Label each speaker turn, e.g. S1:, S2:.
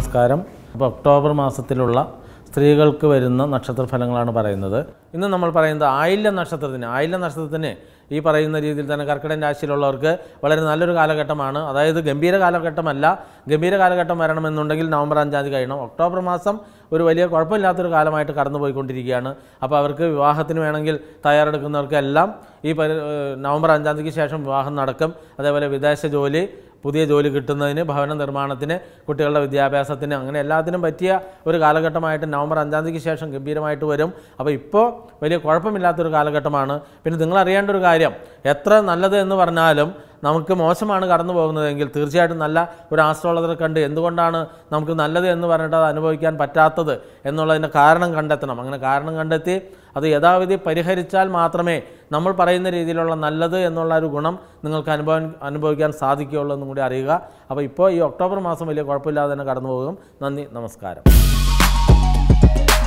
S1: നമസ്കാരം അപ്പോൾ ഒക്ടോബർ മാസത്തിലുള്ള സ്ത്രീകൾക്ക് വരുന്ന നക്ഷത്ര ഫലങ്ങളാണ് പറയുന്നത് ഇന്ന് നമ്മൾ പറയുന്നത് ആയില്യ നക്ഷത്രത്തിന് ആയില്യ നക്ഷത്രത്തിന് ഈ പറയുന്ന രീതിയിൽ തന്നെ കർക്കിടകൻ രാശിയിലുള്ളവർക്ക് വളരെ നല്ലൊരു കാലഘട്ടമാണ് അതായത് ഗംഭീര കാലഘട്ടമല്ല ഗംഭീര കാലഘട്ടം വരണമെന്നുണ്ടെങ്കിൽ നവംബർ അഞ്ചാം തീയതി കഴിയണം ഒക്ടോബർ മാസം ഒരു വലിയ കുഴപ്പമില്ലാത്തൊരു കാലമായിട്ട് കടന്നു പോയിക്കൊണ്ടിരിക്കുകയാണ് അപ്പോൾ അവർക്ക് വിവാഹത്തിന് വേണമെങ്കിൽ തയ്യാറെടുക്കുന്നവർക്കെല്ലാം ഈ പരി ഏഹ് നവംബർ അഞ്ചാം തീയതിക്ക് ശേഷം വിവാഹം നടക്കും അതേപോലെ വിദേശ ജോലി പുതിയ ജോലി കിട്ടുന്നതിന് ഭവന നിർമ്മാണത്തിന് കുട്ടികളുടെ വിദ്യാഭ്യാസത്തിന് അങ്ങനെ എല്ലാത്തിനും പറ്റിയ ഒരു കാലഘട്ടമായിട്ട് നവംബർ അഞ്ചാം തീയതിക്ക് ശേഷം ഗംഭീരമായിട്ട് വരും അപ്പോൾ ഇപ്പോൾ വലിയ കുഴപ്പമില്ലാത്തൊരു കാലഘട്ടമാണ് പിന്നെ നിങ്ങൾ അറിയേണ്ട ഒരു കാര്യം എത്ര നല്ലത് എന്ന് പറഞ്ഞാലും നമുക്ക് മോശമാണ് കടന്നു പോകുന്നതെങ്കിൽ തീർച്ചയായിട്ടും നല്ല ഒരു ആസ്ട്രോളജറെ കണ്ട് എന്തുകൊണ്ടാണ് നമുക്ക് നല്ലത് എന്ന് പറഞ്ഞിട്ട് അത് അനുഭവിക്കാൻ പറ്റാത്തത് എന്നുള്ളതിൻ്റെ കാരണം കണ്ടെത്തണം അങ്ങനെ കാരണം കണ്ടെത്തി അത് യഥാവിധി പരിഹരിച്ചാൽ മാത്രമേ നമ്മൾ പറയുന്ന രീതിയിലുള്ള നല്ലത് എന്നുള്ള ഒരു ഗുണം നിങ്ങൾക്ക് അനുഭവം അനുഭവിക്കാൻ സാധിക്കുകയുള്ളൂ എന്നും കൂടി അറിയുക അപ്പോൾ ഇപ്പോൾ ഈ ഒക്ടോബർ മാസം വലിയ കുഴപ്പമില്ലാതെ തന്നെ കടന്നു പോകും നന്ദി നമസ്കാരം